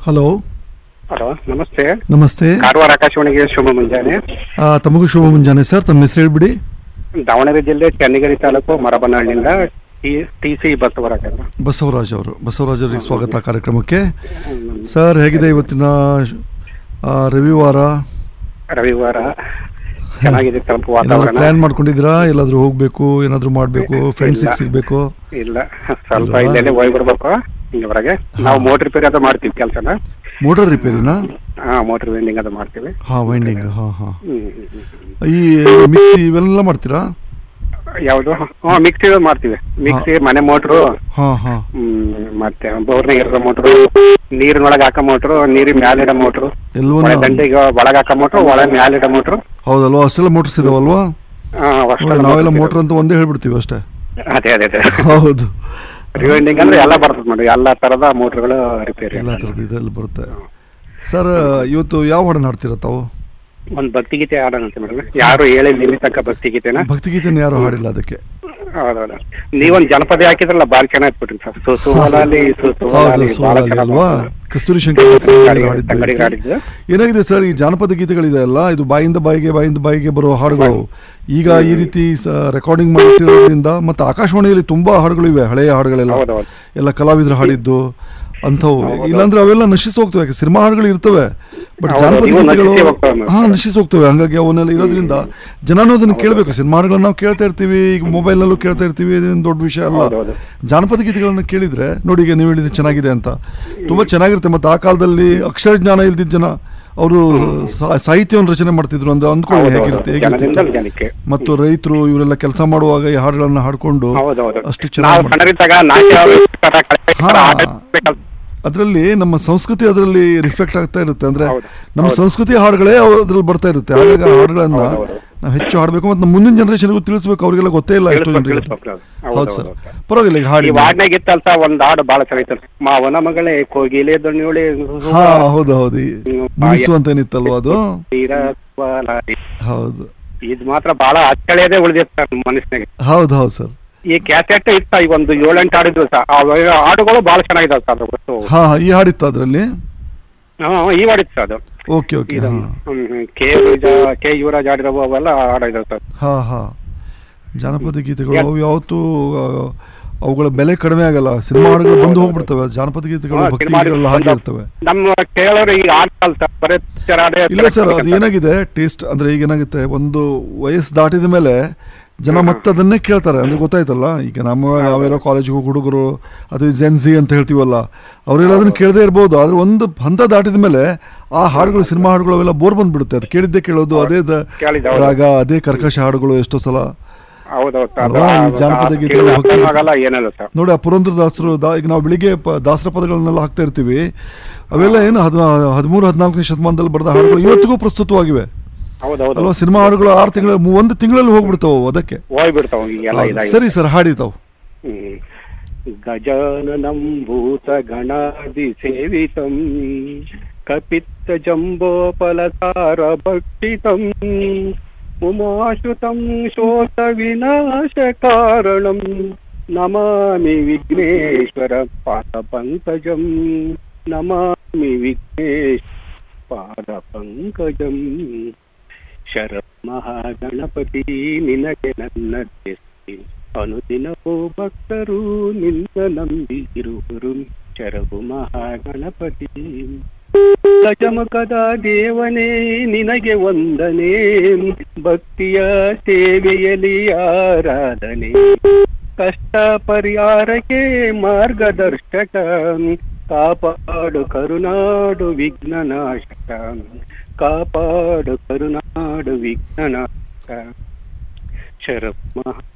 Hello hello ನಮಸ್ತೆ ನಮಸ್ತೆ ಕಾರವಾರ ಆಕಾಶವಾಣಿಗೆ ಶುಭ ಮುಂಜಾನೆ ಆ, ತಮಗೂ ಶುಭ ಮುಂಜಾನೆ ಸರ್ ತಮ್ಮ ಹೆಸರು ಹೇಳ್ಬಿಡಿ ದಾವಣಗೆರೆ ಜಿಲ್ಲೆ ಚನ್ನಗಿರಿ ತಾಲೂಕು ಮರಬನಹಳ್ಳಿಯಿಂದ ಟಿ ಸಿ ಬಸವರಾಜ ಬಸವರಾಜ್ ಅವರು ಬಸವರಾಜ್ ಅವರಿಗೆ ಸ್ವಾಗತ ಕಾರ್ಯಕ್ರಮಕ್ಕೆ ಸರ್ ಹೇಗಿದೆ ಇವತ್ತಿನ ಆ, ರವಿವಾರ ರವಿವಾರ ಚೆನ್ನಾಗಿದೆ ಸ್ವಲ್ಪ ವಾತಾವರಣ ಪ್ಲಾನ್ ಮಾಡ್ಕೊಂಡಿದ್ದೀರಾ ಎಲ್ಲಾದ್ರೂ ಹೋಗ್ಬೇಕು ಏನಾದ್ರೂ ಮಾಡ್ಬೇಕು ಫ್ರೆಂಡ್ಸ್ ಇಲ್ಲ. ಸಿಗ್ಬೇಕು ಇಲ್ಲ ಸ್ವಲ್ಪ ಇಲ್ವಾ? ಇಲ್ಲೆಲ್ಲೇ ಹೋಗಿ ಬರ್ಬೇಕು ಹಿಂಗವರೆಗೆ ನಾವು ಮೋಟರ್ ರಿಪೇರಿ ಅದು ಮಾಡ್ತೀವಿ ಕೆಲಸನ ಮೋಟರ್ ರಿಪೇರಿನಾ ಹಾ ಮೋಟರ್ ವೆಂಡಿಂಗ್ ಅದು ಮಾಡ್ತೀವಿ ಹಾ ವೈಂಡಿಂಗ್ ಹಾ ಹಾ ಹ್ಮ್, ಹ್ಮ್, ಹ್ಮ್. ಈ ಮಿಕ್ಸಿ ಇವೆಲ್ಲ ಮಾಡ್ತೀರಾ ಯಾವುದು ಹಾ ಮಿಕ್ಸಿ ಮಾಡ್ತೀವಿ ಮಿಕ್ಸಿ ಮನೆ ಮೋಟ್ರು ಹಾ ಹಾ ಹ್ಮ್ ಮತ್ತೆ ಬೋರ್ನಾಗ ಇರೋ ಮೋಟ್ರು ನೀರಿನೊಳಗೆ ಹಾಕೋ ಮೋಟ್ರು ನೀರಿನ ಮ್ಯಾಲಿಡೋ ಮೋಟ್ರು ಎಲ್ಲವನ್ನ ಒಳ ದಂಡಿಗೆ ಒಳಗೆ ಹಾಕೋ ಮೋಟ್ರು ಒಳ ಮ್ಯಾಲಿಡೋ ಮೋಟ್ರು ಹೌದಲ್ವಾ ಅಷ್ಟೆಲ್ಲ ಮೋಟರ್ಸ್ ಇದಾವಲ್ವಾ ಹಾ, ಅಷ್ಟೆಲ್ಲ ನೋಡಿ, ನಾವೆಲ್ಲ motors ಮೋಟರ್ ಅಂತ ಒಂದೇ ಹೇಳ್ಬಿಡ್ತೀವಿ ಅಷ್ಟೇ ಅದೇ ಅದೇ ಅದೇ ಹೌದು ರಿವೈಂಡಿಂಗ್ ಅಂದ್ರೆ ಎಲ್ಲ ಬರ್ತದೆ ನೋಡಿ ಎಲ್ಲಾ ತರದ ಮೋಟರ್ಗಳು ರಿಪೇರಿ ಎಲ್ಲ ಥರದ್ದು ಇದೆಲ್ಲ ಬರುತ್ತೆ ಸರ್ ಇವತ್ತು ಯಾವ ಹಾಡನ್ನು ಹಾಡ್ತೀರಾ ತಾವು ಒಂದ್ ಭಕ್ತಿಗೀತೆ ಆಡೋಣ ಅಂತ ಮೇಡಮ್ ಯಾರು ಹೇಳಿ ನಿಲ್ಲಿ ತಕ್ಕ ಭಕ್ತಿಗೀತೆನ ಭಕ್ತಿಗೀತೆನ ಯಾರು ಹಾಡಿಲ್ಲ ಅದಕ್ಕೆ ಹೌದೌದು ನೀವೊಂದ್ ಜನಪದ ಹಾಕಿದ್ರಲ್ಲ ಬಾರಿ ಚೆನ್ನಾಗಿ ಬಿಟ್ರಿ ಸರ್ ಸುಸುವಲಾಲಿ ಸುಸುವಲಾಲಿ ಹೌದು ಬಹಳ ಸೋಲಾಲಿ ಚೆನ್ನಾಗಿ ಅಲ್ವಾ ಕಸ್ತೂರಿ ಶಂಕರ್ ತಂಗಡಿಗೆ- ಹಾಡಿದ್ದು ತಂಗಡಿಗೆ ಇದಕ್ಕೆ. ಹಾಡಿದ್ದು. ಏನಾಗಿದೆ ಸರ್ ಈ ಜಾನಪದ ಗೀತೆಗಳಿದೆ ಅಲ್ಲ ಇದು ಬಾಯಿಂದ ಬಾಯಿಗೆ ಬಾಯಿಂದ ಬಾಯಿಗೆ ಬರೋ ಹಾಡುಗಳು ಈಗ ಈ ರೀತಿ ರೆಕಾರ್ಡಿಂಗ್ ಮಾಡಿರೋದ್ರಿಂದ ಮತ್ತೆ ಆಕಾಶವಾಣಿಯಲ್ಲಿ ತುಂಬಾ ಹಾಡುಗಳು ಇವೆ ಹಳೆಯ ಹಾಡುಗಳೆಲ್ಲ ಹೌದೌದು ಎಲ್ಲ ಕಲಾವಿದರು ಹಾಡಿದ್ದು ಅಂಥವು ಇಲ್ಲಾಂದ್ರೆ ಅವೆಲ್ಲ ನಶಿಸಿ ಹೋಗ್ತವೆ ಯಾಕೆ ಸಿನಿಮಾ ಹಾಡುಗಳು ಇರ್ತವೆ ಬಟ್ ಹೌದು, ಜಾನಪದ ಇವು ಗೀತೆಗಳು ನಶಿಸಿ ಹೋಗ್ತವೆ ಮೇಡಮ್. ಹಾ ನಶಿಸಿ ಹೋಗ್ತವೆ ಹಂಗಾಗಿ ಅವನ್ನೆಲ್ಲ ಇರೋದ್ರಿಂದ ಜನನೂ ಅದನ್ನ ಕೇಳಬೇಕು ಸಿನಿಮಾ ಹಾಡುಗಳನ್ನ ನಾವು ಕೇಳ್ತಾ ಇರ್ತೀವಿ ಈಗ ಮೊಬೈಲ್ನಲ್ಲೂ ಕೇಳ್ತಾ ಇರ್ತೀವಿ ಇದೇನು ದೊಡ್ಡ ವಿಷಯ ಅಲ್ಲ ಹೌದೌದು. ಜಾನಪದ ಗೀತೆಗಳನ್ನ ಕೇಳಿದ್ರೆ ನೋಡಿ ಈಗ ನೀವು ಹೇಳಿದ್ರೆ ಚೆನ್ನಾಗಿದೆ ಅಂತ ತುಂಬಾ ಚೆನ್ನಾಗಿರುತ್ತೆ ಮತ್ತೆ ಆ ಕಾಲದಲ್ಲಿ ಅಕ್ಷರ ಜ್ಞಾನ ಇಲ್ದಿದ್ದ ಜನ ಅವರು ಸಾಹಿತ್ಯವನ್ನು ರಚನೆ ಮಾಡ್ತಿದ್ರು ಅಂದ್ರೆ ಅಂದ್ಕೊಳ್ಳಿ ಹೌದೌದು. ಹೇಗಿರುತ್ತೆ ಜನದಿಂದ ಹೇಗಿರುತ್ತೆ ಜನಕ್ಕೆ ಮತ್ತು ರೈತರು ಇವರೆಲ್ಲ ಕೆಲಸ ಮಾಡುವಾಗ ಈ ಹಾಡುಗಳನ್ನ ಹಾಡ್ಕೊಂಡು ಹೌದೌದು ಅಷ್ಟು ನಾವು ಚೆನ್ನಾಗಿ ಸಣ್ಣರಿದ್ದಾಗ ನಾಟ್ಯ ತರ ಕಲೆ ಹಾ. ತರ ಆಟ ಆಡ್ಬೇಕಂತ ಅದರಲ್ಲಿ ನಮ್ಮ ಸಂಸ್ಕೃತಿ ಅದರಲ್ಲಿ ರಿಫ್ಲೆಕ್ಟ್ ಆಗ್ತಾ ಇರುತ್ತೆ ಅಂದ್ರೆ ಹೌದು. ನಮ್ಮ ಹೌದು. ಸಂಸ್ಕೃತಿ ಹಾಡುಗಳೇ ಅದ್ರಲ್ಲಿ ಬರ್ತಾ ಇರುತ್ತೆ ಹಾಗಾಗಿ ಆ ಹಾಡುಗಳನ್ನ ಹೌದು, ಹೌದು. ನಾವು ಹೆಚ್ಚು ಹಾಡಬೇಕು ಮತ್ತು ನಮ್ಮ ಮುಂದಿನ ಜನರೇಷನ್ಗೂ ತಿಳಿಸ್ಬೇಕು ಅವ್ರಿಗೆಲ್ಲ ಗೊತ್ತೇ ಇಲ್ಲ ಎಷ್ಟೋ ತಿಳಿಸ್ಬೇಕು, ಜನರಿಗೆ ತಿಳಿಸ್ಬೇಕು. ಹೌದು ಹೌದು, ಸರ್ ಹೌದು. ಪರವಾಗಿಲ್ಲ ಈಗ ಹಾಡಿ ಈ ವಾರ್ಡ್ನಾಗ ಇತ್ತಲ್ಸ ಒಂದ್ ಹಾಡು ಬಹಳ ಚೆನ್ನಾಗಿತ್ತು ಮಾವನ ಮಗಳೇ ಕೋಗಿಲೆ ದೊಣ್ಣುಳಿ ಹಾ ಹೌದು ಹೌದು ಈ ಮುನಿಸು ಅಂತ ಏನಿತ್ತಲ್ವಾ ಅದು ಹೌದು ಇದು ಮಾತ್ರ ಬಹಳ ಅಚ್ಚಳಿಯದೇ ಉಳಿದಿತ್ತು ನನ್ನ ಮನಸ್ಸಿನಾಗೆ ಹೌದು ಹೌದು ಸರ್ ಈ ಕ್ಯಾಸೆಟ್ ಇತ್ತ ಈ ಒಂದು ಏಳೆಂಟು ಹಾಡಿದ್ವು ಸರ್ ಆ ಹಾಡುಗಳು ಬಹಳ ಚೆನ್ನಾಗಿದಾವೆ ಸರ್ ಅದು ಗೊತ್ತು ಹಾ ಹಾ, ಈ ಹಾಡಿತ್ತು ಅದರಲ್ಲಿ ಹಾ ಈ ಹಾಡಿತ್ತು ಸರ್ ಅದು ಓಕೆ ಓಕೆ ಇದು ಹಾ hmm, hmm. K Yuvaraja K Yuvaraj ಆಡಿರೋ ಅವೆಲ್ಲ ಹಾಡಿದಾವೆ ಸರ್ ಹಾ ಹಾ ಜಾನಪದ ಗೀತೆಗಳು ಅವು ಯಾವತ್ತೂ ಆ, ಅವುಗಳ ಬೆಲೆ ಕಡಿಮೆ ಆಗಲ್ಲ ಸಿನಿಮಾ ಹಾಡುಗಳು ಬಂದು ಹೋಗ್ಬಿಡ್ತವೆ ಜಾನಪದ ಗೀತೆಗಳು ಹಾ, ಭಕ್ತಿ ಸಿನಿಮಾ ಗೀತೆಗಳೆಲ್ಲ ಹಾಗೆ ಹಾಡುಗಳು ಇರ್ತವೆ ನಮ್ಮ ಕೇಳೋರು ಈಗ ಆಡ್ತಲ್ಲ ಸರ್ ಬರೀ picture ಹಾಡೇ ಇಲ್ಲ ಸರ್ ಅದು ಕೇಳ್ತಾರೆ. ಏನಾಗಿದೆ ಟೇಸ್ಟ್ ಅಂದ್ರೆ ಈಗ ಏನಾಗುತ್ತೆ ಒಂದು ವಯಸ್ಸು ದಾಟಿದ ಮೇಲೆ ಜನ ಮತ್ತೆ ಅದನ್ನೇ ಕೇಳ್ತಾರೆ ಅಂದ್ರೆ ಗೊತ್ತಾಯ್ತಲ್ಲ ಈಗ ನಮ್ಮ ನಾವೇನೋ ಕಾಲೇಜಿಗೆ ಹುಡುಗರು ಅದು ಜೆನ್ಸಿ ಅಂತ ಹೇಳ್ತೀವಲ್ಲ ಅವರೆಲ್ಲ ಅದನ್ನ ಕೇಳದೇ ಇರ್ಬೋದು ಆದ್ರೆ ಒಂದು ಹಂತ ದಾಟಿದ ಮೇಲೆ ಆ ಹಾಡುಗಳು ಸಿನಿಮಾ ಹಾಡುಗಳು ಅವೆಲ್ಲ ಬೋರ್ ಬಂದ್ಬಿಡುತ್ತೆ ಅದು ಕೇಳಿದ್ದೇ ಕೇಳೋದು ಅದೇ ದ- ಕೇಳಿದ್ದು ಹೌದು. ರಾಗ ಅದೇ ಕರ್ಕಶ ಹಾಡುಗಳು ಎಷ್ಟೋ ಸಲ ಹೌದೌದು ಸರ್ ಅಲ್ವಾ? ಈ ಜಾನಪದ ಅದು ಗೀತೆಗಳು ಕೇಳಿದ್ರೆ ಭಕ್ತಿ ಅರ್ಥನೂ ಆಗಲ್ಲ ಏನಿಲ್ಲ ಸರ್ ನೋಡಿ ಆ ಪುರಂದ್ರದಾಸರು ದಾ ಈಗ ನಾವು ಬೆಳಿಗ್ಗೆ ಪ ದಾಸರ ಪದಗಳನ್ನೆಲ್ಲ ಹಾಕ್ತಾ ಇರ್ತೀವಿ ಅವೆಲ್ಲ ಏನು ಹದ್ ಹದಿಮೂರು ಹದಿನಾಲ್ಕನೇ ಶತಮಾನದಲ್ಲಿ ಬರೆದ ಹಾಡುಗಳು ಇವತ್ತಿಗೂ ಪ್ರಸ್ತುತವಾಗಿವೆ ಹೌದೌದು ಅಲ್ವಾ ಸಿನಿಮಾ ಹಾಡುಗಳು ಆರು ತಿಂಗಳ ಒಂದು ತಿಂಗಳಲ್ಲಿ ಹೋಗ್ಬಿಡ್ತಾವ ಅದಕ್ಕೆ ಹೋಗ್ಬಿಡ್ತಾವ ಈಗೆಲ್ಲ ಹೌದು. ಇದಾಗಿ ಸರಿ ಸರ್ ಹಾಡಿತಾವ್ ಹ್ಮ್. ಗಜಾನನಂ ಭೂತ ಗಣಾದಿ ಸೇವಿತಂ ಕಪಿತ್ತ ಜಂಬೋಪಲತಾರ ಭಕ್ಷಿತಂ ಉಮಾಶ್ರುತಂ ಶೋತ ವಿನಾಶ ಕಾರಣಂ ನಮಾಮಿ ವಿಘ್ನೇಶ್ವರ ಪಾದ ಪಂಕಜಂ ನಮಾಮಿ ವಿಘ್ನೇಶ್ ಪಾದ ಪಂಕಜಂ ಶರ ಮಹಾಗಣಪತಿ ನಿನಗೆ ನನ್ನ ದೃಷ್ಟಿ ಅನುದಿನವೂ ಭಕ್ತರು ನಿನ್ನ ನಂಬಿರುವರು ಶರವು ಮಹಾಗಣಪತಿ ಗಜಮುಖದ ದೇವನೇ ನಿನಗೆ ವಂದನೆ ಭಕ್ತಿಯ ಸೇವೆಯಲ್ಲಿ ಆರಾಧನೆ ಕಷ್ಟ ಪರಿಹಾರಕ್ಕೆ ಮಾರ್ಗದರ್ಶಕ ಕಾಪಾಡು ಕರುನಾಡು ವಿಘ್ನನಾಶಕ ಕಾಪಾಡು ಕರುನಾಡು ವಿಘ್ನನಾಶಕ ಶರತ್ ಮಹಾ